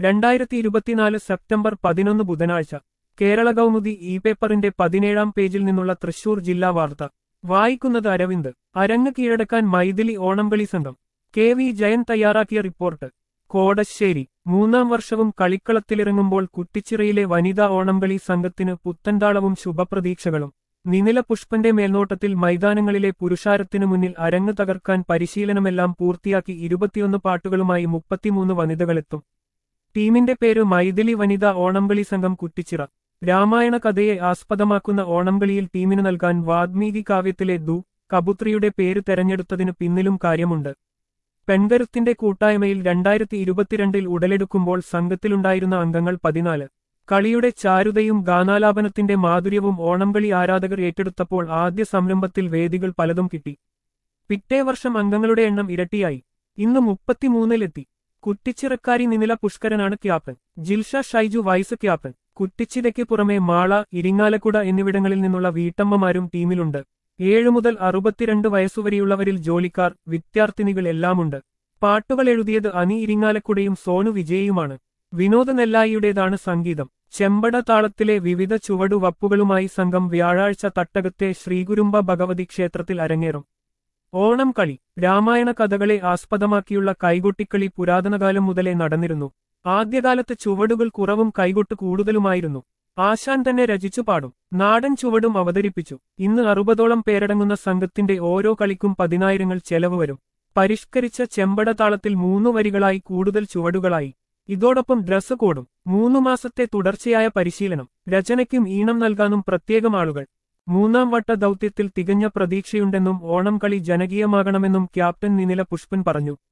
രണ്ടായിരത്തി ഇരുപത്തിനാല് സെപ്റ്റംബർ പതിനൊന്ന് ബുധനാഴ്ച കേരള കൗമുദി ഇ പേപ്പറിന്റെ പതിനേഴാം പേജിൽ നിന്നുള്ള തൃശൂർ ജില്ലാ വാർത്ത വായിക്കുന്നത് അരവിന്ദ് അരങ്ങ് കീഴടക്കാൻ മൈഥിലി ഓണംകളി സംഘം കെ വി ജയൻ തയ്യാറാക്കിയ റിപ്പോർട്ട് കോടശ്ശേരി മൂന്നാം വർഷവും കളിക്കളത്തിലിറങ്ങുമ്പോൾ കുറ്റിച്ചിറയിലെ വനിതാ ഓണംകളി സംഘത്തിന് പുത്തൻതാളവും ശുഭപ്രതീക്ഷകളും നിനില പുഷ്പന്റെ മേൽനോട്ടത്തിൽ മൈതാനങ്ങളിലെ പുരുഷാരത്തിനു മുന്നിൽ അരങ്ങ് തകർക്കാൻ പരിശീലനമെല്ലാം പൂർത്തിയാക്കി ഇരുപത്തിയൊന്ന് പാട്ടുകളുമായി മുപ്പത്തിമൂന്ന് വനിതകളെത്തും ടീമിന്റെ പേര് മൈഥിലി വനിതാ ഓണംകളി സംഘം കുറ്റിച്ചിറ രാമായണ കഥയെ ആസ്പദമാക്കുന്ന ഓണംകളിയിൽ ടീമിന് നൽകാൻ വാൽമീകി കാവ്യത്തിലെ ദു കബുത്രിയുടെ പേര് തെരഞ്ഞെടുത്തതിന് പിന്നിലും കാര്യമുണ്ട് പെൺകരുത്തിന്റെ കൂട്ടായ്മയിൽ രണ്ടായിരത്തി ഇരുപത്തിരണ്ടിൽ ഉടലെടുക്കുമ്പോൾ സംഘത്തിലുണ്ടായിരുന്ന അംഗങ്ങൾ പതിനാല് കളിയുടെ ചാരുതയും ഗാനാലാപനത്തിന്റെ മാധുര്യവും ഓണംകളി ആരാധകർ ഏറ്റെടുത്തപ്പോൾ ആദ്യ സംരംഭത്തിൽ വേദികൾ പലതും കിട്ടി പിറ്റേ വർഷം അംഗങ്ങളുടെ എണ്ണം ഇരട്ടിയായി ഇന്ന് മുപ്പത്തിമൂന്നിലെത്തി കുറ്റിച്ചിറക്കാരി നിനില പുഷ്കരനാണ് captain Jilsha Shaiju vice captain കുറ്റിച്ചിരയ്ക്ക് പുറമെ മാള ഇരിങ്ങാലക്കുട എന്നിവിടങ്ങളിൽ നിന്നുള്ള വീട്ടമ്മമാരും ടീമിലുണ്ട് ഏഴു മുതൽ അറുപത്തിരണ്ട് വയസ്സുവരെയുള്ളവരിൽ ജോലിക്കാർ വിദ്യാർത്ഥിനികൾ എല്ലാമുണ്ട് പാട്ടുകൾ എഴുതിയത് അനി ഇരിങ്ങാലക്കുടയും സോനു വിജയിയുമാണ് വിനോദ നെല്ലായിയുടേതാണ് സംഗീതം ചെമ്പട താളത്തിലെ വിവിധ ചുവടുവപ്പുകളുമായി സംഘം വ്യാഴാഴ്ച തട്ടകത്തെ ശ്രീകുരുമ്പ ഭഗവതി ക്ഷേത്രത്തിൽ അരങ്ങേറും ഓണം കളി രാമായണ കഥകളെ ആസ്പദമാക്കിയുള്ള കൈകൊട്ടിക്കളി പുരാതനകാലം മുതലേ നടന്നിരുന്നു ആദ്യകാലത്ത് ചുവടുകൾ കുറവും കൈകൊട്ട് കൂടുതലുമായിരുന്നു ആശാൻ തന്നെ രചിച്ചു പാടും നാടൻ ചുവടും അവതരിപ്പിച്ചു ഇന്ന് അറുപതോളം പേരടങ്ങുന്ന സംഘത്തിന്റെ ഓരോ കളിക്കും പതിനായിരങ്ങൾ ചെലവ് വരും പരിഷ്കരിച്ച ചെമ്പട താളത്തിൽ മൂന്നു വരികളായി കൂടുതൽ ചുവടുകളായി ഇതോടൊപ്പം ഡ്രസ് കോഡും മൂന്നു മാസത്തെ തുടർച്ചയായ പരിശീലനം രചനയ്ക്കും ഈണം നൽകാനും പ്രത്യേകം ആളുകൾ മൂന്നാം വട്ട ദൗത്യത്തിൽ തികഞ്ഞ പ്രതീക്ഷയുണ്ടെന്നും ഓണം കളി ജനകീയമാകണമെന്നും ക്യാപ്റ്റൻ നിനില പുഷ്പൻ പറഞ്ഞു